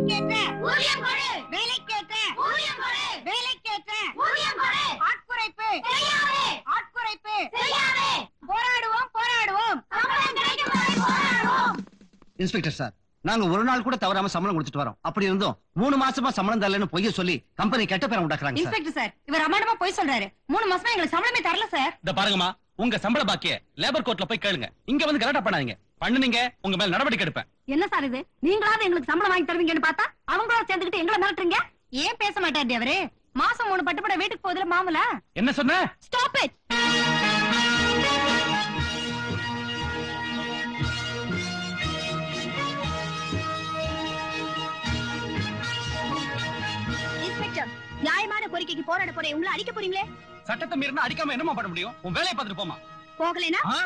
வேலைக்கேற்ற ஊதியம் கொடு வேலைக்கேற்ற ஊதியம் கொடு வேலைக்கேற்ற ஊதியம் கொடு ஆட்குறைப்பு செய்யாதே ஆட்குறைப்பு செய்யாதே போராடுவோம் போராடுவோம் சம்பளம் கிடைக்கும் வரை போராடுவோம் இன்ஸ்பெக்டர் சார் நாங்க ஒரு நாள் கூட தவறாம சம்பளம் கொடுத்துட்டு வரோம் அப்படி இருந்தோம் மூணு மாசமா சம்பளம் தரலன்னு பொய்ய சொல்லி கம்பெனி கெட்ட பேரை உண்டாக்குறாங்க சார் இன்ஸ்பெக்டர் சார் இவர் அம்மாடமா போய் சொல்றாரு மூணு மாசமா எங்களுக்கு சம்பளமே தரல சார் இந்த பாருங்கம்மா உங்க சம்பள பாக்கிய லேபர் கோர்ட்ல போய் கேளுங்க இங்க வந்து கலாட்டா பண்ணாதீங்க பண்ணுனீங்க உங்க மேல நடவடிக்கை எடுப்பேன் என்ன சார் இது நீங்களாவது எங்களுக்கு சம்பளம் வாங்கி தருவீங்கன்னு பார்த்தா அவங்களோட சேர்ந்துக்கிட்டு எங்களை மிரட்டுறீங்க ஏன் பேச மாட்டாரு அவரு மாசம் மூணு பட்டுப்பட வீட்டுக்கு போதுல மாமலா என்ன சொன்ன ஸ்டாப் இட் இன்ஸ்பெக்டர் நியாயமான கோரிக்கைக்கு போராட போறேன் உங்களை அடிக்க போறீங்களே சட்டத்தை மீறினா அடிக்காம என்னமா பண்ண முடியும் உன் வேலையை பார்த்துட்டு போமா போகலைனா ஆ?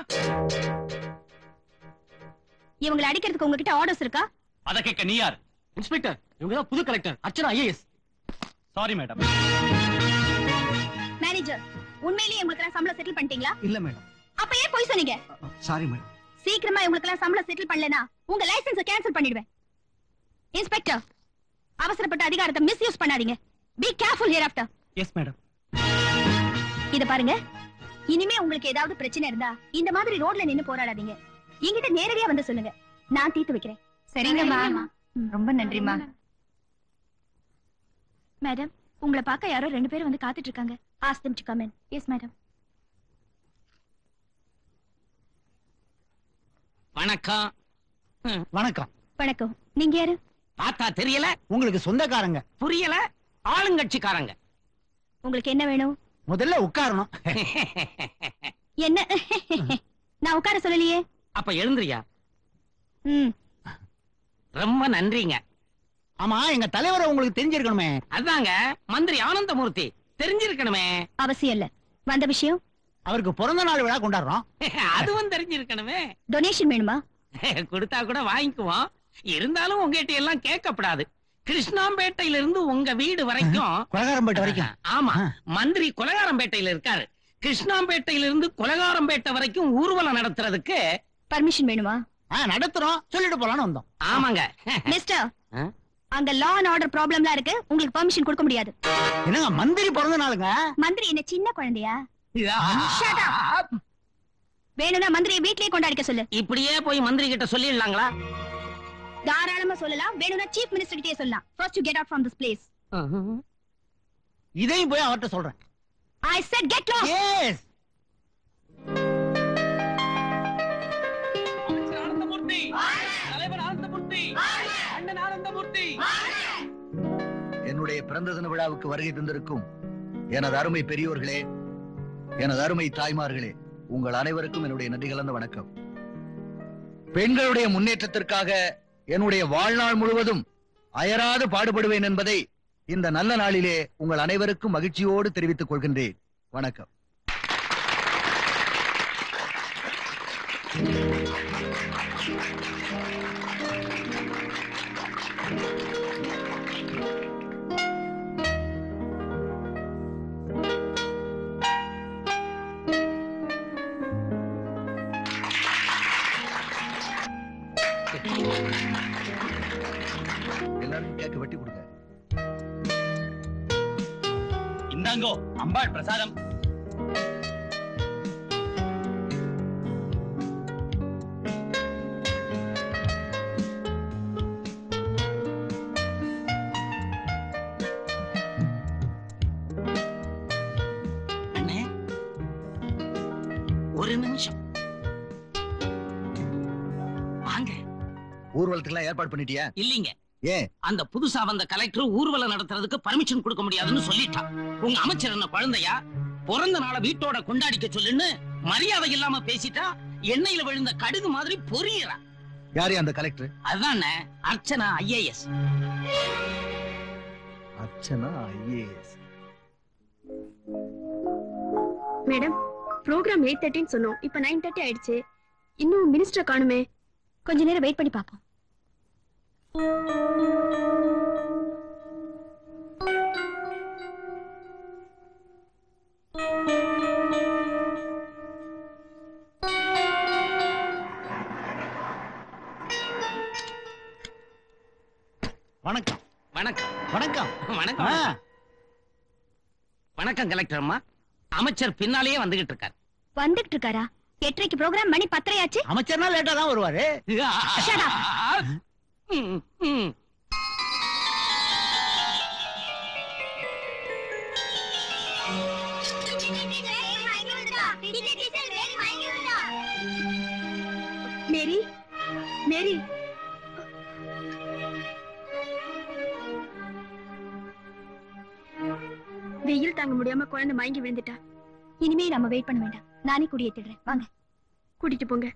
இவங்களை அடிக்கிறதுக்கு உங்ககிட்ட ஆர்டர்ஸ் இருக்கா அத கேட்க நீ யார் இன்ஸ்பெக்டர் இவங்க தான் புது collector Archana IAS sorry madam manager உண்மையிலேயே உங்களுக்கு எல்லாம் சம்பளம் செட்டில் பண்ணிட்டீங்களா இல்ல மேடம் அப்ப ஏன் போய் சொன்னீங்க சாரி மேடம் சீக்கிரமா உங்களுக்கு எல்லாம் சம்பளம் செட்டில் பண்ணலனா உங்க லைசென்ஸ கேன்சல் பண்ணிடுவேன் இன்ஸ்பெக்டர் அவசரப்பட்ட அதிகாரத்தை மிஸ்யூஸ் பண்ணாதீங்க be careful hereafter yes madam இத பாருங்க இனிமே உங்களுக்கு ஏதாவது பிரச்சனை இருந்தா இந்த மாதிரி ரோட்ல நின்னு போராடாதீங்க என்கிட்ட நேரடியா வந்து சொல்லுங்க நான் தீர்த்து வைக்கிறேன் சரிங்கம்மா ரொம்ப நன்றிமா மேடம் உங்களை பார்க்க யாரோ ரெண்டு பேரும் வந்து காத்துட்டு இருக்காங்க ask them to come in yes madam வணக்கம் வணக்கம் வணக்கம் நீங்க யாரு பார்த்தா தெரியல உங்களுக்கு சொந்தக்காரங்க புரியல ஆளுங்கட்சிக்காரங்க உங்களுக்கு என்ன வேணும் முதல்ல உட்காரணும் என்ன நான் உட்கார சொல்லலையே அப்ப எழுந்துறியா ம் ரொம்ப நன்றிங்க ஆமா எங்க தலைவரை உங்களுக்கு தெரிஞ்சிருக்கணுமே அதாங்க மந்திரி ஆனந்தமூர்த்தி தெரிஞ்சிருக்கணுமே அவசியம் இல்ல வந்த விஷயம் அவருக்கு பிறந்த நாள் விழா கொண்டாடுறோம் அதுவும் தெரிஞ்சிருக்கணுமே டொனேஷன் வேணுமா கொடுத்தா கூட வாங்கிக்குவோம் இருந்தாலும் உங்ககிட்ட எல்லாம் கேட்கப்படாது கிருஷ்ணாம்பேட்டையில இருந்து உங்க வீடு வரைக்கும் குலகாரம்பேட்டை வரைக்கும் ஆமா ஆ. மந்திரி குலகாரம்பேட்டையில இருக்காரு கிருஷ்ணாம்பேட்டையில இருந்து குலகாரம்பேட்டை வரைக்கும் ஊர்வலம் நடத்துறதுக்கு பர்மிஷன் வேணுமா ஆ, நடத்துறோம் சொல்லிட்டு போலான்னு வந்தோம் ஆமாங்க மிஸ்டர் ஆ? அங்க லா அண்ட் ஆர்டர் ப்ராப்ளம்லாம் இருக்கு உங்களுக்கு பெர்மிஷன் கொடுக்க முடியாது என்னங்க மந்திரி பிறந்த நாளுங்க மந்திரி என்ன சின்ன குழந்தையா Shut up. வேணும்னா மந்திரியை வீட்லயே கொண்டாடிக்க சொல்லு இப்படியே போய் மந்திரி கிட்ட சொல்லிடலாங்களா தாராளமா சொல்லலாம் வேணும்னா சீஃப் மினிஸ்டர் கிட்டே சொல்லலாம் first to get out from this place இதையும் போய் அவர்ட்ட சொல்றேன் I said get lost yes Anandamurthy தலைவர் ஆனந்தமூர்த்தி அண்ணன் ஆனந்தமூர்த்தி என்னுடைய பிறந்த தின விழாவுக்கு வருகை தந்திருக்கும் எனது அருமை பெரியோர்களே எனது அருமை தாய்மார்களே உங்கள் அனைவருக்கும் என்னுடைய நன்றி கலந்த வணக்கம் பெண்களுடைய முன்னேற்றத்திற்காக என்னுடைய வாழ்நாள் முழுவதும் அயராது பாடுபடுவேன் என்பதை இந்த நல்ல நாளிலே உங்கள் அனைவருக்கும் மகிழ்ச்சியோடு தெரிவித்துக் கொள்கின்றேன் வணக்கம் எல்லாருக்கும் கேட்க வெட்டி கொடுங்க இந்தாங்கோ அம்பாள் பிரசாதம் அண்ணே ஒரு நிமிஷம் வாங்க ஊர்வலத்துக்கெல்லாம் ஏற்பாடு பண்ணிட்டியா இல்லீங்க ஏன் அந்த புதுசா வந்த கலெக்டர் ஊர்வலம் நடத்துறதுக்கு பர்மிஷன் கொடுக்க முடியாதுன்னு சொல்லிட்டான் உங்க அமைச்சர் என்ன குழந்தையா பிறந்த நாளை வீட்டோட கொண்டாடிக்க சொல்லுன்னு மரியாதை இல்லாம பேசிட்டா எண்ணெயில விழுந்த கடுகு மாதிரி பொரியறா யாரு அந்த கலெக்டர் அதானே Archana IAS Archana IAS madam program eight தேர்ட்டின்னு சொன்னோம் இப்ப நைன் தேர்ட்டி ஆயிடுச்சு இன்னும் மினிஸ்டர் காணுமே கொஞ்ச நேரம் வெயிட் பண்ணி பாப்போம் வணக்கம் வணக்கம் வணக்கம் வணக்கம் வணக்கம் கலெக்டர் அம்மா அமைச்சர் பின்னாலேயே வந்துகிட்டு இருக்கார் வந்துகிட்டு இருக்காரா எட்டரைக்கு ப்ரோக்ராம் மணி பத்தரையாச்சு அமைச்சர்னா லேட்டா தான் வருவாரு Shut up. ம், ம். மேரி மேரி வெயில் தாங்க முடியாம குழந்தை மயங்கி விழுந்துட்டா இனிமே நம்ம வெயிட் பண்ண வேண்டாம் நானே குடியேத்திடுறேன் வாங்க கூட்டிட்டு போங்க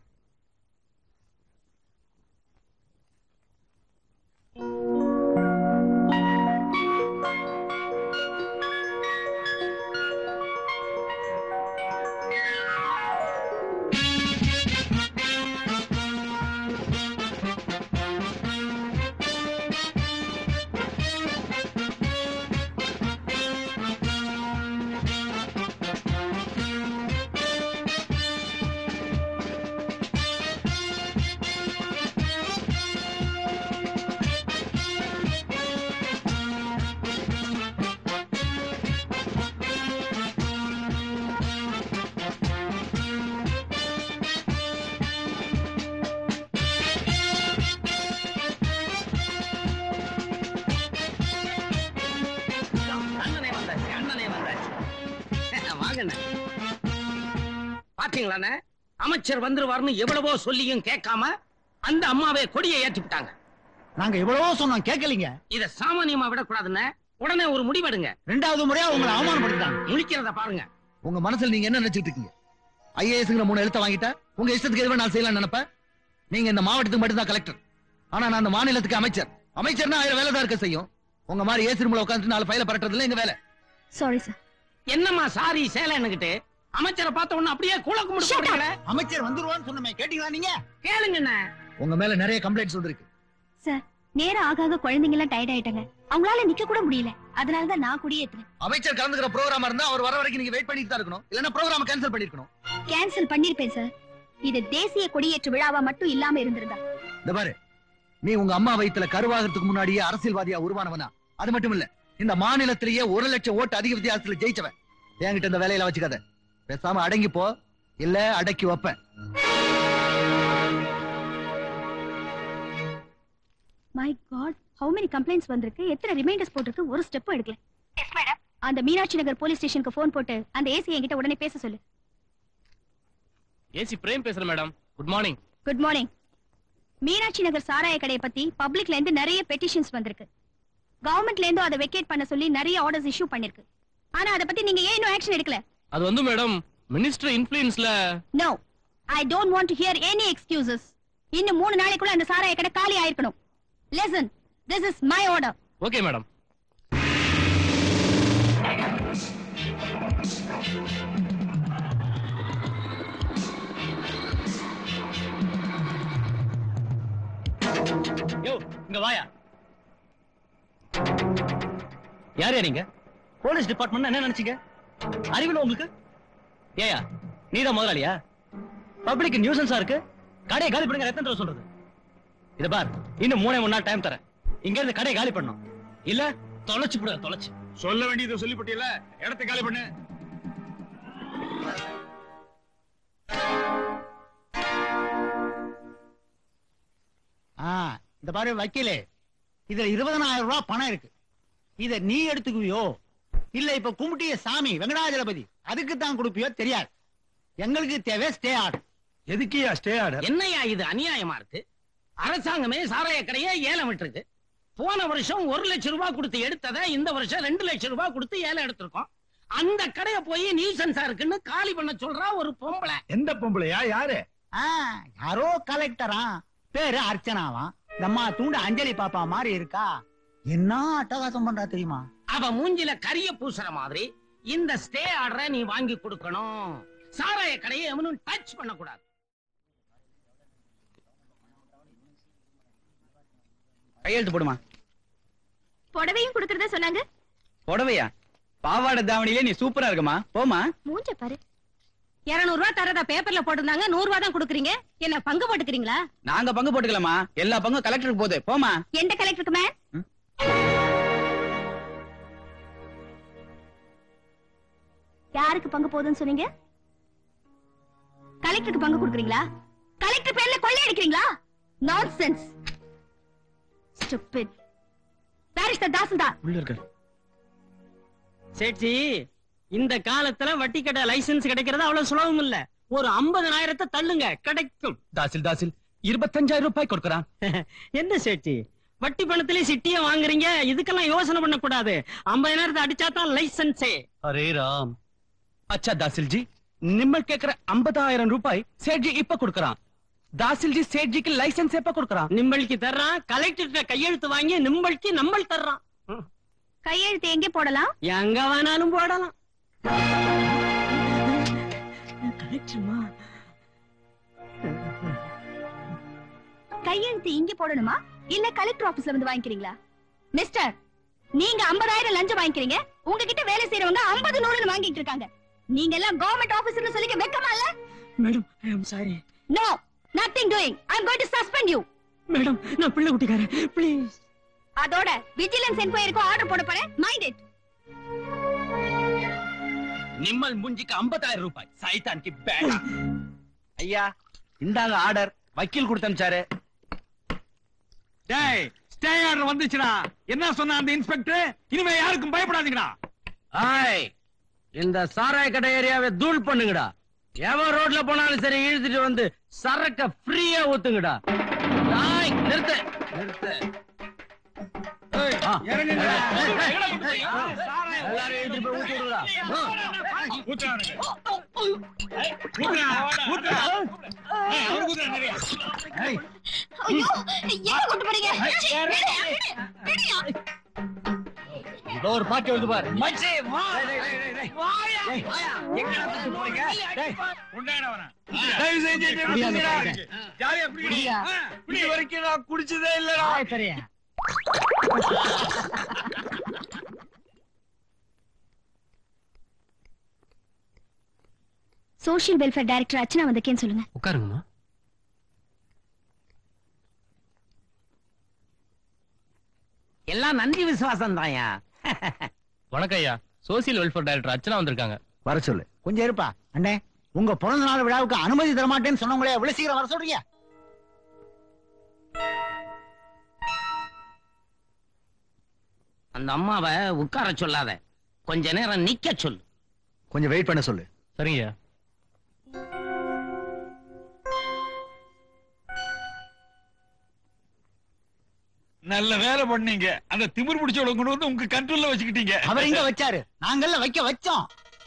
அண்ணனே வந்தாச்சு அண்ணனே வந்தாச்சு வாங்கண்ணே பாத்தீங்களாண்ணே அமைச்சர் வந்துருவார்னு எவ்வளவோ சொல்லியும் கேட்காம அந்த அம்மாவே கொடியை ஏற்றி விட்டாங்க நாங்க எவ்வளவோ சொன்னோம் கேட்கலீங்க இத சாமானியமா விடக்கூடாதுன்னு உடனே ஒரு முடிவெடுங்க ரெண்டாவது முறையா உங்களை அவமானப்படுத்தாங்க முழிக்கிறத பாருங்க உங்க மனசுல நீங்க என்ன நினைச்சிட்டு இருக்கீங்க ஐஏஎஸ்ங்கிற மூணு எழுத்த வாங்கிட்டா உங்க இஷ்டத்துக்கு எதுவும் நான் செய்யலாம் நினைப்ப நீங்க இந்த மாவட்டத்துக்கு மட்டும்தான் கலெக்டர் ஆனா நான் அந்த மாநிலத்துக்கு அமைச்சர் அமைச்சர்னா ஆயிரம் வேலை தான் இருக்க செய்யும் உங்க மாதிரி ஏசி ரூம்ல உட்காந்துட்டு நாலு ஃபைல பரட்டுறதுல எங்க வேலை சாரி சார் என்னம்மா சாரி சேலைன்னுகிட்டு அமைச்சரை பார்த்த உடனே அப்படியே கூழ கும்பிட்டு Shut up. போறீங்களே? அமைச்சர் வந்துருவான்னு சொன்னமே கேட்டீங்களா நீங்க கேளுங்கண்ணே உங்க மேல நிறைய கம்ப்ளைண்ட்ஸ் வந்திருக்கு சார் நேரம் ஆக ஆக குழந்தைங்க எல்லாம் டயர்ட் ஆயிட்டாங்க அவங்களால நிக்க கூட முடியல அதனால தான் நான் குடியேத்துறேன் அமைச்சர் கலந்துக்கிற ப்ரோக்ராம் இருந்தா அவர் வர வரைக்கும் நீங்க வெயிட் பண்ணிட்டு தான் இருக்கணும் இல்லன்னா ப்ரோக்ராம் கேன்சல் பண்ணிருக்கணும் கேன்சல் பண்ணிருப்பேன் சார் இது தேசிய கொடியேற்று விழாவா மட்டும் இல்லாம இருந்திருந்தா இந்த பாரு நீ உங்க அம்மா வயித்துல கருவாகிறதுக்கு முன்னாடியே அரசியல்வாதியா உருவானவனா அது மட்டும் இல்ல இந்த மாநிலத்திலேயே ஒரு லட்சம் ஓட்டு அதிக வித்தியாசத்துல ஜெயிச்சவன் என்கிட்ட இந்த வேலையில வச்சுக்காத பேசாம அடங்கி போ இல்ல அடக்கி வைப்பேன் my god how many complaints வந்திருக்கு எத்தனை ரிமைண்டர்ஸ் போட்டிருக்கு ஒரு ஸ்டெப் எடுக்கல எஸ் மேடம் அந்த மீனாட்சி நகர் போலீஸ் ஸ்டேஷனுக்கு ஃபோன் போட்டு அந்த ஏசி என்கிட்ட உடனே பேச சொல்லு ஏசி பிரேம் பேசுறேன் madam good morning good morning Meenakshi Nagar சாராய கடையை பத்தி பப்ளிக்ல இருந்து நிறைய பெட்டிஷன்ஸ் வந்திருக்கு கவர்மெண்ட்ல இருந்து அதை வெக்கேட் பண்ண சொல்லி நிறைய ஆர்டர்ஸ் இஷ்யூ பண்ணிருக்கு ஆனா அதை பத்தி நீங்க ஏன் இன்னும் ஆக்ஷன் எடுக்கல அது வந்து மேடம் மினிஸ்டர் இன்ஃபுளுன்ஸ்ல no I don't want to hear any excuses இன்னும் மூணு நாளைக்குள்ள அந்த சாராய கடை காலி ஆயிருக்கணும் listen this is my order okay madam யோ இங்க வாயா யார் நீங்க போலீஸ் டிபார்ட்மெண்ட் என்ன நினைச்சீங்க அறிவில் உங்களுக்கு ஏயா நீதான் முதலாளியா பப்ளிக் நியூசன்ஸா இருக்கு கடையை காலி பண்ணுங்க எத்தனை தடவை சொல்றது இத பார் இன்னும் மூணே மூணு நாள் டைம் தரேன் இங்க இருந்து கடையை காலி பண்ணும் இல்ல தொலைச்சு போட தொலைச்சு சொல்ல வேண்டியதை சொல்லிப்பட்டியல இடத்தை காலி பண்ணு ஆ, இந்த பாரு வக்கீலே இதுல இருபதனாயிரம் ரூபாய் பணம் இருக்கு இத நீ எடுத்துக்குவியோ இல்ல இப்ப கும்பிட்டிய சாமி வெங்கடாஜலபதி அதுக்கு தான் கொடுப்பியோ தெரியாது எங்களுக்கு தேவை ஸ்டே ஆர்டர் எதுக்கியா ஸ்டே ஆர்டர் என்னையா இது அநியாயமா இருக்கு அரசாங்கமே சாராய கடையை ஏலம் விட்டுருக்கு போன வருஷம் ஒரு லட்சம் ரூபாய் கொடுத்து எடுத்ததை இந்த வருஷம் ரெண்டு லட்சம் ரூபாய் கொடுத்து ஏலம் எடுத்திருக்கோம் அந்த கடையை போய் நியூசன்ஸா இருக்குன்னு காலி பண்ண சொல்றா ஒரு பொம்பளை எந்த பொம்பளையா யாரு ஆ, யாரோ கலெக்டரா பேரு அர்ச்சனாவாம் நம்ம தூண்டு அஞ்சலி பாப்பா மாதிரி இருக்கா என்ன அட்டகாசம் பண்றா தெரியுமா அவ மூஞ்சில கரிய பூசுற மாதிரி இந்த ஸ்டே ஆர்டரை நீ வாங்கி கொடுக்கணும் சாராய கடையை எவனும் டச் பண்ண கூடாது கையெழுத்து போடுமா புடவையும் கொடுக்கறதா சொன்னாங்க புடவையா பாவாடை தாவணியிலே நீ சூப்பரா இருக்குமா போமா மூஞ்ச பாரு இருநூறு ரூபாய் தரதா பேப்பர்ல போட்டிருந்தாங்க நூறு ரூபாய் தான் கொடுக்குறீங்க என்ன பங்கு போட்டுக்கிறீங்களா நாங்க பங்கு போட்டுக்கலாமா எல்லா பங்கும் கலெக்டருக்கு போகுது போமா எந்த கலெக்டருக்கு மேம் பங்கு போகுதுன்னு சொன்னீங்க கலெக்டருக்கு பங்கு கொடுக்குறீங்களா கலெக்டர் பேர்ல கொள்ளை அடிக்கிறீங்களா nonsense stupid where is the tahsildar உள்ள இருக்க சேட்சி இந்த காலத்துல வட்டி கடை லைசென்ஸ் கிடைக்கிறது அவ்வளவு சுலபம் இல்ல ஒரு ஐம்பதனாயிரத்தை தள்ளுங்க கிடைக்கும் தாசில் தாசில் இருபத்தஞ்சாயிரம் ரூபாய் கொடுக்கறான் என்ன சேட்சி வட்டி பணத்திலே சிட்டிய வாங்குறீங்க இதுக்கெல்லாம் யோசனை பண்ண கூடாது ஐம்பதனாயிரத்தை அடிச்சா தான் லைசென்ஸே அரே ராம் அச்சா தாசில் ஜி நிம்மல் கேக்குற ஐம்பதாயிரம் ரூபாய் சேட்ஜி இப்ப கொடுக்கறான் தாசில் ஜி சேட்ஜிக்கு லைசென்ஸ் எப்ப கொடுக்கறான் நிம்பளுக்கு தர்றான் கலெக்டர் கையெழுத்து வாங்கி நிம்பளுக்கு நம்மள் தர்றான் ம். கையெழுத்து எங்கே போடலாம் எங்க வேணாலும் போடலாம் கலெக்டர்மா கையெழுத்து இங்க போடணுமா இல்ல கலெக்டர் ஆபீஸ்ல வந்து வாங்கிக்கிறீங்களா மிஸ்டர் நீங்க 50000 லஞ்சம் வாங்கிக்கிறீங்க உங்ககிட்ட வேலை செய்யறவங்க 50 நூறுன்னு வாங்கிட்டு இருக்காங்க நீங்க எல்லாம் கவர்மெண்ட் ஆபீசர்னு சொல்லிக்க வெக்கமா இல்ல madam I am sorry no nothing doing I am going to suspend you madam நான் பிள்ளை குட்டிக்காரன் ப்ளீஸ் அதோட விஜிலன்ஸ் என்கொயரிக்கு ஆர்டர் போட போறேன் மைண்ட் இட் நிம்மல் முஞ்சிக்கு ஐம்பதாயிரம் ரூபாய் சைத்தான்க்கு பேடா ஐயா இந்தாங்க ஆர்டர் வக்கீல் கொடுத்தமிச்சாரு டேய் ஸ்டே ஆர்டர் வந்துச்சுடா என்ன சொன்ன அந்த இன்ஸ்பெக்டர் இனிமே யாருக்கும் பயப்படாதீங்கடா ஆய் இந்த சாராய கடை ஏரியாவை தூள் பண்ணுங்கடா எவன் ரோட்ல போனாலும் சரி இழுத்துட்டு வந்து சரக்க ஃப்ரீயா ஊத்துங்கடா ஆய் நிறுத்து நிறுத்து ஏய், இறங்குங்கடா. எல்லாரும் இழுத்துட்டு போய் ஊத்தி விடுடா ஊத்துறானுங்க. ஊத்துறா, ஊத்துறா. ஏய், அவரு ஊத்துறா நிறைய. ஐயோ எங்க கொண்டு போறீங்க இதோ ஒரு பாட்டு வந்து பாரு உண்டாடா அவன. தயவு செஞ்சு இங்க விட்டுடுங்கடா. ஜாலியா குடிங்கடா. ஆ, குடி. இது வரைக்கும் நான் குடிச்சதே இல்லடா சோஷியல் வெல்ஃபேர் டைரக்டர் அர்ச்சனா வந்திருக்கேன்னு சொல்லுங்க உட்காருங்கம்மா எல்லாம் நன்றி விசுவாசம் தாயா வணக்கம் ஐயா சோசியல் வெல்ஃபேர் டைரக்டர் அர்ச்சனா வந்திருக்காங்க வர சொல்லு கொஞ்சம் இருப்பா அண்ணே உங்க பிறந்த நாள் விழாவுக்கு அனுமதி தர மாட்டேன்னு சொன்னவங்களே எவ்வளவு சீக்கிரம் வர சொல்றீங்க அந்த அம்மாவை உட்கார சொல்லாத கொஞ்ச நேரம் நிக்க சொல்லு கொஞ்சம் வெயிட் பண்ண சொல்லு சரிங்கய்யா நல்ல வேலை பண்ணீங்க அந்த திமிர் பிடிச்சவளை கொண்டு வந்து உங்க கண்ட்ரோல்ல வச்சுக்கிட்டீங்க அவர் எங்க வச்சாரு நாங்கள்ல வைக்க வச்சோம்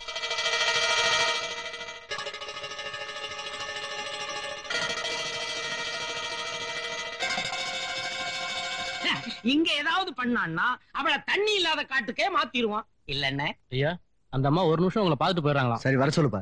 இங்க ஏதாவது பண்ணான்னா அவளை தண்ணி இல்லாத காட்டுக்கே மாத்திருவான் இல்லன்னு ஐயா அந்த அம்மா ஒரு நிமிஷம் உங்களை பார்த்துட்டு போயிடறாங்களா சரி வர சொல்லுப்பா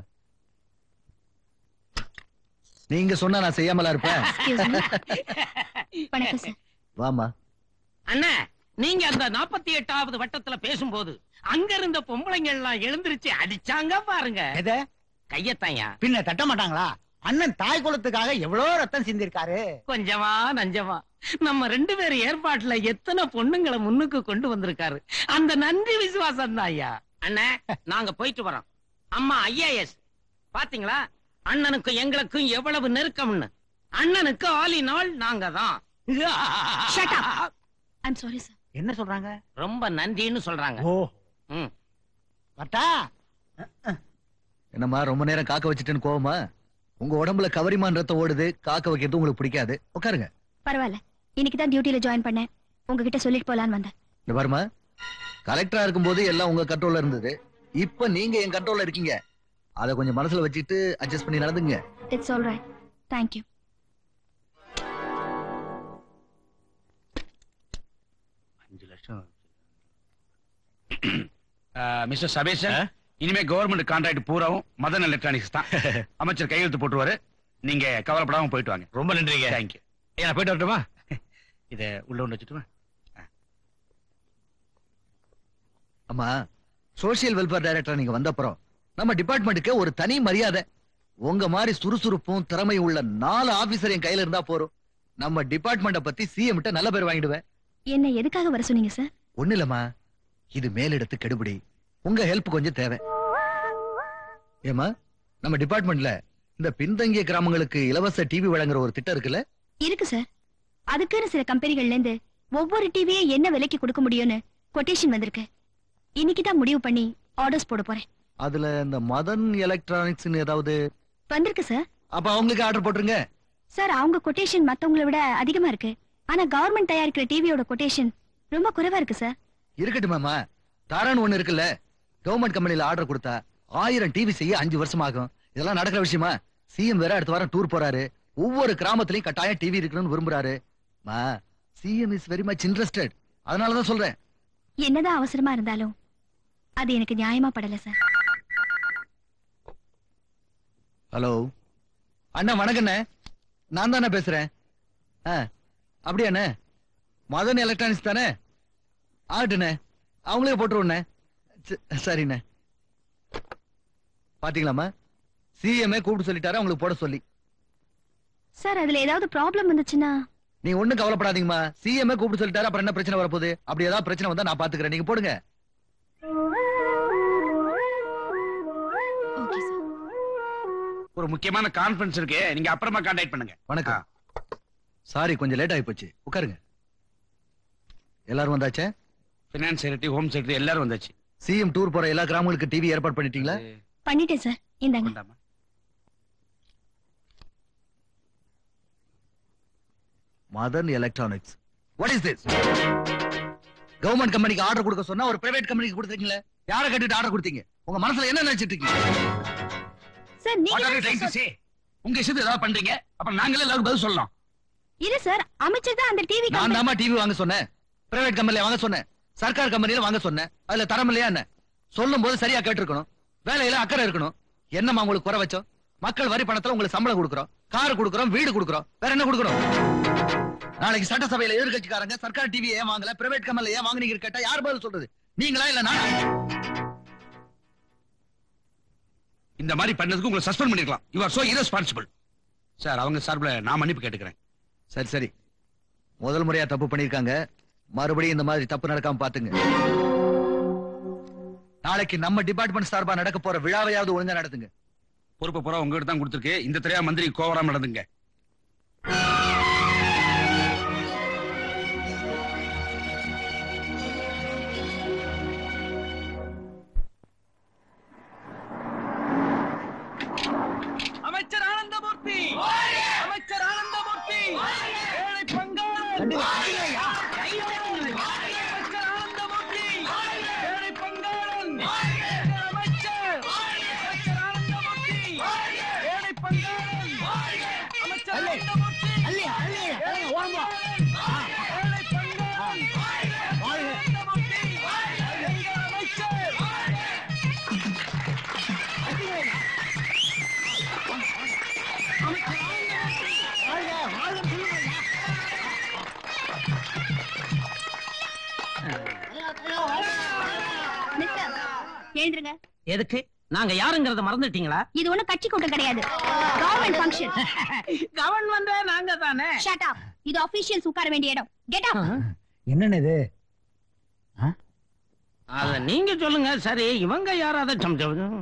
நீங்க சொன்னா நான் செய்யாமலா இருப்பேன் Excuse me. வணக்கம் சார் வாமா அண்ணா நீங்க அந்த நாற்பத்தி எட்டாவது வட்டத்துல பேசும்போது அங்க இருந்த பொம்பளைங்க எல்லாம் எழுந்திருச்சு அடிச்சாங்க பாருங்க எதை கையத்தாயா பின்ன தட்ட மாட்டாங்களா அண்ணன் தாய் குலத்துக்காக எவ்வளவு ரத்தம் சிந்திருக்காரு கொஞ்சமா நஞ்சமா நம்ம ரெண்டு பேரும் ஏற்பாட்டுல எத்தனை பொண்ணுங்களை முன்னுக்கு கொண்டு வந்திருக்காரு அந்த நன்றி விசுவாசம் தான் ஐயா அண்ணா நாங்க போயிட்டு வரோம் அம்மா ஐஏஎஸ் பாத்தீங்களா அண்ணனுக்கும் எங்களுக்கும் எவ்வளவு நெருக்கம்னு அண்ணனுக்கு ஆலி நாள் நாங்க தான் Shut up. I'm sorry sir என்ன சொல்றாங்க ரொம்ப நன்றின்னு சொல்றாங்க ஓ ம். வட்டா என்னம்மா ரொம்ப நேரம் காக்க வச்சுட்டேன்னு கோவமா உங்க உடம்புல கவரிமான் ரத்தம் ஓடுது காக்க வைக்கிறது உங்களுக்கு பிடிக்காது உட்காருங்க பரவாயில்ல இன்னைக்கு தான் டியூட்டில ஜாயின் பண்ணேன் உங்ககிட்ட சொல்லிட்டு போலான்னு வந்தேன் இந்த பாருமா கலெக்டரா இருக்கும்போது எல்லாம் உங்க கண்ட்ரோல்ல இருந்தது இப்ப நீங்க என் கண்ட்ரோல்ல இருக்கீங்க அத கொஞ்சம் மனசுல வச்சுட்டு அட்ஜஸ்ட் பண்ணி நடந்துங்க இட்ஸ் ஆல் ரைட் தேங்க்யூ அஞ்சு லட்சம் மிஸ்டர் சபேசன் இனிமே கவர்மெண்ட் கான்ட்ராக்ட் பூராவும் மதன் எலக்ட்ரானிக்ஸ் தான் அமைச்சர் கையெழுத்து போட்டுருவாரு நீங்க கவலைப்படாம போயிட்டு வாங்க ரொம்ப நன்றிங்க தேங்க்யூ ஏன் நான் போயிட்டு வரட்டுமா இத உள்ள ஒண்ணு வச்சுட்டுமா அம்மா சோசியல் வெல்ஃபேர் டைரக்டர் நீங்க வந்த அப்புறம் நம்ம டிபார்ட்மெண்ட்டுக்கு ஒரு தனி மரியாதை உங்க மாதிரி சுறுசுறுப்பும் திறமை உள்ள நாலு ஆபீசர் என் கையில இருந்தா போறோம் நம்ம டிபார்ட்மெண்ட பத்தி சிஎம் கிட்ட நல்ல பேர் வாங்கிடுவேன் என்ன எதுக்காக வர சொன்னீங்க சார் ஒண்ணு இல்லம்மா இது மேலிடத்து கெடுபிடி உங்க ஹெல்ப் கொஞ்சம் தேவை ஏமா நம்ம டிபார்ட்மெண்ட்ல இந்த பின்தங்கிய கிராமங்களுக்கு இலவச டிவி வழங்குற ஒரு திட்டம் இருக்குல்ல இருக்கு சார் அதுக்குன்னு சில கம்பெனிகள்ல இருந்து ஒவ்வொரு டிவியை என்ன விலைக்கு கொடுக்க முடியும்னு கொட்டேஷன் வந்திருக்கு இன்னைக்கு தான் முடிவு பண்ணி ஆர்டர்ஸ் போட போறேன் அதுல இந்த மதன் எலக்ட்ரானிக்ஸ் ஏதாவது வந்திருக்கு சார் அப்ப அவங்களுக்கு ஆர்டர் போட்டுருங்க சார் அவங்க கொட்டேஷன் மத்தவங்கள விட அதிகமா இருக்கு ஆனா கவர்மெண்ட் தயாரிக்கிற டிவியோட கொட்டேஷன் ரொம்ப குறைவா இருக்கு சார் இருக்கட்டும் மாமா தரன் ஒண்ணு இருக்குல்ல கவர்மெண்ட் கம்பெனில ஆர்டர் கொடுத்தா ஆயிரம் டிவி செய்ய அஞ்சு வருஷம் ஆகும் இதெல்லாம் நடக்கிற விஷயமா சிஎம் வேற அடுத்த வாரம் டூர் போறாரு ஒவ்வொரு கிராமத்திலயும் கட்டாயம் டிவி இருக்கணும்னு விரும்புறாரு மா CM is very much interested அதனாலதான் சொல்றேன் என்னதான் அவசரமா இருந்தாலும் அது எனக்கு நியாயமா படல சார் ஹலோ அண்ணா வணக்கண்ணே நான் தானே பேசுறேன் ஆ அப்படியாண்ணே மதன் எலக்ட்ரானிக்ஸ் தானே ஆகட்டுண்ணே அவங்களே போட்டுருவோண்ணே ச- சரிண்ணே பாத்தீங்களாம்மா சிஎம்ஏ கூப்பிட்டு சொல்லிட்டாரு அவங்களுக்கு போட சொல்லி சார் அதுல ஏதாவது ப்ராப்ளம் வந்துச்சுன்னா நீ ஒண்ணும் கவலைப்படாதீங்கம்மா சிஎம்ஏ கூப்பிட்டு சொல்லிட்டாரு அப்புறம் என்ன பிரச்சனை வரப்போகுது அப்படி ஏதாவது பிரச்சனை வந்தா நான் பாத்துக்கிறேன் நீங்க போடுங்க ஓகே சார் ஒரு முக்கியமான கான்ஃபரன்ஸ் இருக்கு நீங்க அப்புறமா கான்டாக்ட் பண்ணுங்க வணக்கம் சாரி கொஞ்சம் லேட் ஆகி போச்சு உட்காருங்க எல்லாரும் வந்தாச்சே பினான்ஸ் செக்ரட்டரி ஹோம் செக்ரட்டரி எல்லாரும் வந்தாச்சு சிஎம் டூர் போற எல்லா கிராமங்களுக்கு டிவி ஏற்பாடு பண்ணிட்டீங்களா பண்ணிட்டேன் சார் இந்தாங்க கொண்டாம்மா. Madan electronics what is this government கம்பெனிக்கு ஆர்டர் கொடுக்க சொன்னா ஒரு பிரைவேட் கம்பெனிக்கு கொடுத்துருக்கீங்களே யாரை கட்டிட்டு ஆர்டர் கொடுத்தீங்க உங்க மனசுல என்ன நினைச்சிட்டு இருக்கீங்க சார் What are you நீங்க trying to say? உங்க இஷ்டத்துக்கு ஏதாவது பண்றீங்க அப்ப நாங்களே எல்லாரும் பதில் சொல்லலாம் இல்ல சார் அமைச்சர் தான் அந்த டிவி நான் தாமா டிவி வாங்க சொன்னேன் பிரைவேட் கம்பெனில வாங்க சொன்னேன் சர்க்கார் கம்பெனில வாங்க சொன்னேன் அதுல தரம் இல்லையா என்ன சொல்லும் போது சரியா கேட்டிருக்கணும் வேலையில அக்கறை இருக்கணும் என்னம்மா உங்களுக்கு குறை வச்சோம் மக்கள் வரி பணத்துல உங்களுக்கு சம்பளம் கொடுக்குறோம் கார் கொடுக்குறோம் வீடு கொடுக்குறோம் வேற என்ன கொடுக்குறோம் நாளைக்கு சட்டசபையில எதிர்கட்சிக்காரங்க சர்க்கார் டிவி ஏன் வாங்கல பிரைவேட் கம்பெனில ஏன் வாங்குனீங்க கேட்டா யார் பதில் சொல்றது நீங்களா இல்ல நான் இந்த மாதிரி பண்ணதுக்கு உங்களை சஸ்பெண்ட் பண்ணிருக்கலாம் you are so irresponsible sir அவங்க சார்பில் நான் மன்னிப்பு கேட்டுக்கிறேன் சரி சரி முதல் முறையா தப்பு பண்ணிருக்காங்க மறுபடியும் இந்த மாதிரி தப்பு நடக்காம பாத்துங்க நாளைக்கு நம்ம டிபார்ட்மெண்ட் சார்பா நடக்க போற விழாவையாவது ஒழுங்கா நடத்துங்க பொறுப்பு பூரா உங்ககிட்ட தான் கொடுத்துருக்கு இந்த தெரியா மந்திரி கோவராம நடந்துங்க அமைச்சர் ஆனந்தமூர்த்தி அமைச்சர் ஆனந்தமூர்த்தி ஏழை பங்காளன் அமைச்சர் ஆனந்தமூர்த்தி ஏழை பங்காளன் அமைச்சர் அமைச்சர் ஆனந்தமூர்த்தி ஏழை பங்காளன் அமைச்சர் ஆனந்தமூர்த்தி ஏழை பங்காளன் ஏழை பங்காளன் ஆனந்தமூர்த்தி எங்கள் அமைச்சர் மிஸ்டர் எழுந்துருங்க எதுக்கு நாங்க யாருங்கறத மறந்துட்டீங்களா இது ஒண்ணும் கட்சி கூட்டம் கிடையாது கவர்மெண்ட் ஃபங்க்ஷன் கவர்மெண்ட் நாங்க தானே ஷட் அப் இது ஆபீஷியல்ஸ் உட்கார வேண்டிய இடம் கெட் அப் என்னன்னு இது அத நீங்க சொல்லுங்க சரி இவங்க யாராவது சம் சம்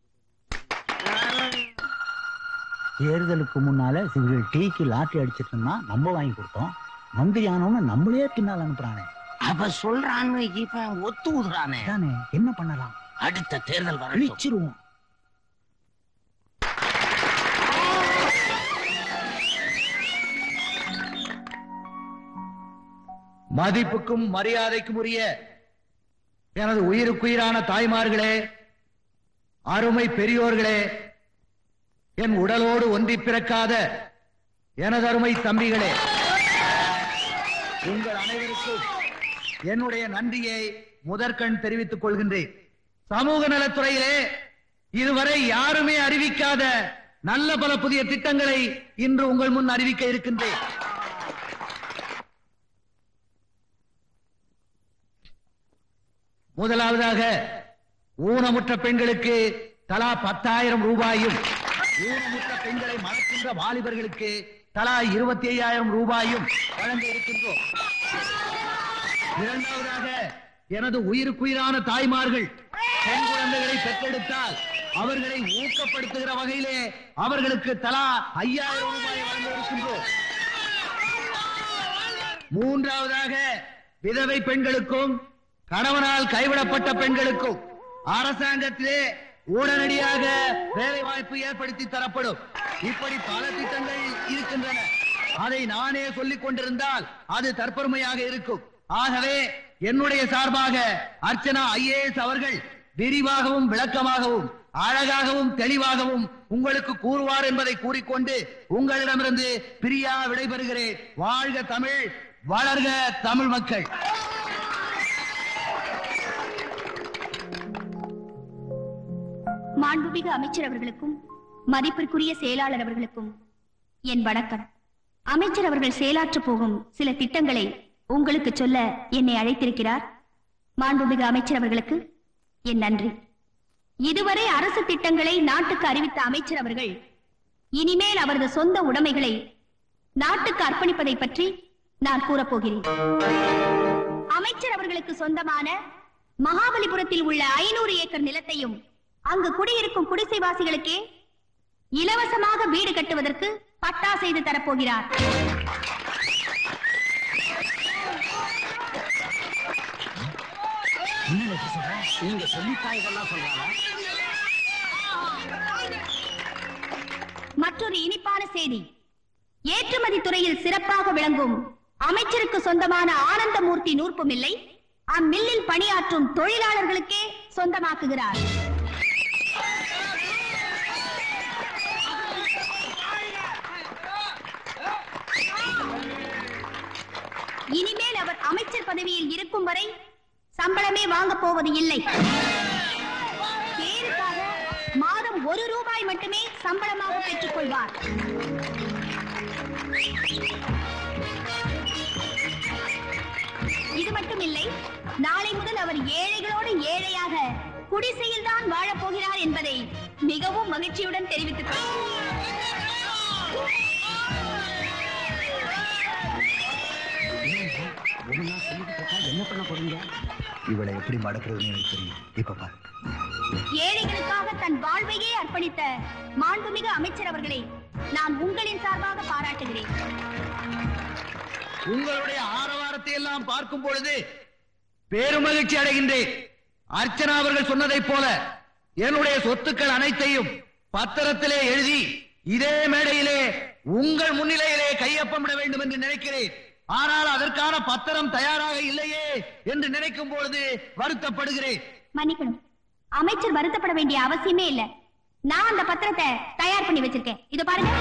தேர்தலுக்கு முன்னால சிங்கிள் டீக்கு லாட்டரி அடிச்சிட்டு இருந்தா நம்ம வாங்கி கொடுத்தோம் மந்திரி ஆனவன நம்மளே பின்னால் அனுப்புறானே அவ சொல்றான்னு இவன் ஒத்து ஊதுறானே தானே என்ன பண்ணலாம் அடுத்த தேர்தல் வர அழிச்சிருவோம் மதிப்புக்கும் மரியாதைக்கும் உரிய எனது உயிருக்குயிரான தாய்மார்களே அருமை பெரியோர்களே என் உடலோடு ஒன்றி பிறக்காத எனது அருமை தம்பிகளே உங்கள் அனைவருக்கும் என்னுடைய நன்றியை முதற்கண் தெரிவித்துக் கொள்கின்றேன் சமூக நலத்துறையிலே இதுவரை யாருமே அறிவிக்காத நல்ல பல புதிய திட்டங்களை இன்று உங்கள் முன் அறிவிக்க இருக்கின்றேன் முதலாவதாக ஊனமுற்ற பெண்களுக்கு தலா பத்தாயிரம் ரூபாயும் ஊனமுற்ற பெண்களை மணக்கின்ற வாலிபர்களுக்கு தலா இருபத்தி ஐயாயிரம் ரூபாயும் வழங்க இருக்கின்றோம் இரண்டாவதாக எனது உயிருக்குயிரான தாய்மார்கள் பெண் குழந்தைகளை பெற்றெடுத்தால் அவர்களை ஊக்கப்படுத்துகிற வகையிலே அவர்களுக்கு தலா ஐயாயிரம் ரூபாய் வழங்க இருக்கின்றோம் மூன்றாவதாக விதவை பெண்களுக்கும் கணவனால் கைவிடப்பட்ட பெண்களுக்கும் அரசாங்கத்திலே உடனடியாக வேலை வாய்ப்பு ஏற்படுத்தி தரப்படும் இப்படி பல திட்டங்கள் இருக்கின்றன அதை நானே சொல்லிக் கொண்டிருந்தால் அது தற்பெருமையாக இருக்கும் ஆகவே என்னுடைய சார்பாக அர்ச்சனா ஐஏஎஸ் அவர்கள் விரிவாகவும் விளக்கமாகவும் அழகாகவும் தெளிவாகவும் உங்களுக்கு கூறுவார் என்பதை கூறிக்கொண்டு உங்களிடமிருந்து பிரியா விடைபெறுகிறேன் வாழ்க தமிழ் வளர்க தமிழ் மக்கள் மாண்புமிகு அமைச்சர் அவர்களுக்கும் மதிப்பிற்குரிய செயலாளர் அவர்களுக்கும் என் வணக்கம் அமைச்சர் அவர்கள் செயலாற்ற போகும் சில திட்டங்களை உங்களுக்கு சொல்ல என்னை அழைத்திருக்கிறார் மாண்புமிகு அமைச்சர் அவர்களுக்கு என் நன்றி இதுவரை அரசு திட்டங்களை நாட்டுக்கு அறிவித்த அமைச்சர் அவர்கள் இனிமேல் அவரது சொந்த உடைமைகளை நாட்டுக்கு அர்ப்பணிப்பதை பற்றி நான் கூறப்போகிறேன் அமைச்சர் அவர்களுக்கு சொந்தமான மகாபலிபுரத்தில் உள்ள ஐநூறு ஏக்கர் நிலத்தையும் அங்கு குடியிருக்கும் குடிசைவாசிகளுக்கே இலவசமாக வீடு கட்டுவதற்கு பட்டா செய்து தரப்போகிறார் நீங்க சொல்லித்தா இதெல்லாம் சொல்றாங்க மற்றொரு இனிப்பான செய்தி ஏற்றுமதி துறையில் சிறப்பாக விளங்கும் அமைச்சருக்கு சொந்தமான ஆனந்தமூர்த்தி நூற்பு மில்லை அம்மில்லில் பணியாற்றும் தொழிலாளர்களுக்கே சொந்தமாக்குகிறார் இனிமேல் அவர் அமைச்சர் பதவியில் இருக்கும் வரை சம்பளமே வாங்க போவது இல்லை பேருக்காக மாதம் ஒரு ரூபாய் மட்டுமே சம்பளமாக பெற்றுக் கொள்வார் இது மட்டும் இல்லை நாளை முதல் அவர் ஏழைகளோடு ஏழையாக குடிசையில் தான் வாழப் போகிறார் என்பதை மிகவும் மகிழ்ச்சியுடன் தெரிவித்துக் கொள்கிறேன். என்ன பண்ண போறீங்க இவளை எப்படி மடக்கிறதுன்னு எனக்கு தெரியும் இப்ப பாரு ஏழைகளுக்காக தன் வாழ்வையே அர்ப்பணித்த மாண்புமிகு அமைச்சர் அவர்களை நான் உங்களின் சார்பாக பாராட்டுகிறேன் உங்களுடைய ஆரவாரத்தை எல்லாம் பார்க்கும் பொழுது பேருமகிழ்ச்சி அடைகின்றேன் அர்ச்சனா அவர்கள் சொன்னதைப் போல என்னுடைய சொத்துக்கள் அனைத்தையும் பத்திரத்திலே எழுதி இதே மேடையிலே உங்கள் முன்னிலையிலே கையொப்பமிட வேண்டும் என்று நினைக்கிறேன் ஆனால் அதற்கான பத்திரம் தயாராக இல்லையே என்று நினைக்கும் பொழுது வருத்தப்படுகிறேன் மன்னிக்கணும் அமைச்சர் வருத்தப்பட வேண்டிய அவசியமே இல்ல நான் அந்த பத்திரத்தை தயார் பண்ணி வச்சிருக்கேன் இது பாருங்க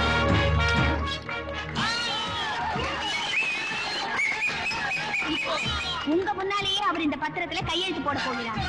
இப்போ உங்க முன்னாலேயே அவர் இந்த பத்திரத்துல கையெழுத்து போட போகிறார்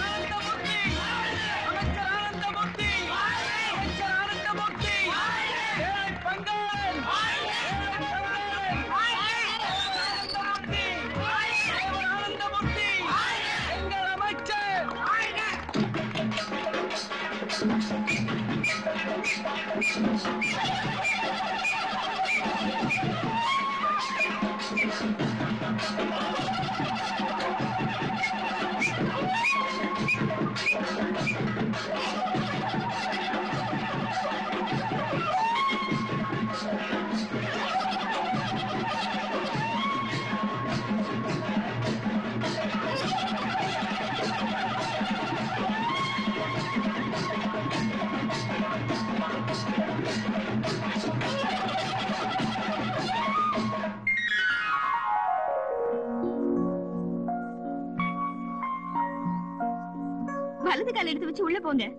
வலது கால் எடுத்து வச்சு உள்ள போங்க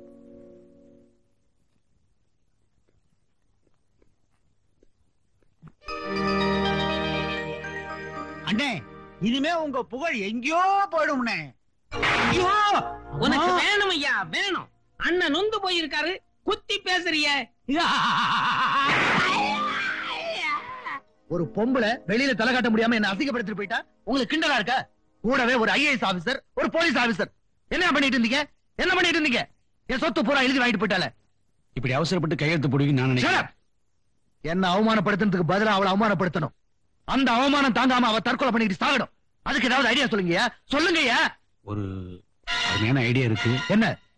அண்ணே இனிமே உங்க புகழ் எங்கேயோ போயிடும்னே ஐயோ உனக்கு அம்மா. வேணும் ஐயா வேணும் அண்ணன் நொந்து போயிருக்காரு குத்தி பேசுறிய ஒரு பொம்பளை வெளியில தலை காட்ட முடியாம என்ன அசிங்கப்படுத்திட்டு போயிட்டா உங்களுக்கு கிண்டலா இருக்க கூடவே ஒரு ஐஏஎஸ் ஆபீசர் ஒரு போலீஸ் ஆபீசர் என்ன பண்ணிட்டு இருந்தீங்க என்ன பண்ணிட்டு இருந்தீங்க என் சொத்து பூரா எழுதி வாங்கிட்டு போயிட்டால இப்படி அவசரப்பட்டு கையெழுத்து போடுவீங்க நான் Shut நினைக்கிறேன் up! என்ன அவமானப்படுத்துறதுக்கு பதிலா அவளை அவமானப்படுத்தணும் அந்த அவமானம் தாங்காம அவ தற்கொலை பண்ணிட்டு சாகணும் அதுக்கு ஏதாவது ஐடியா சொல்லுங்கய்யா சொல்லுங்கய்யா ஒரு அருமையான ஐடியா இருக்கு என்ன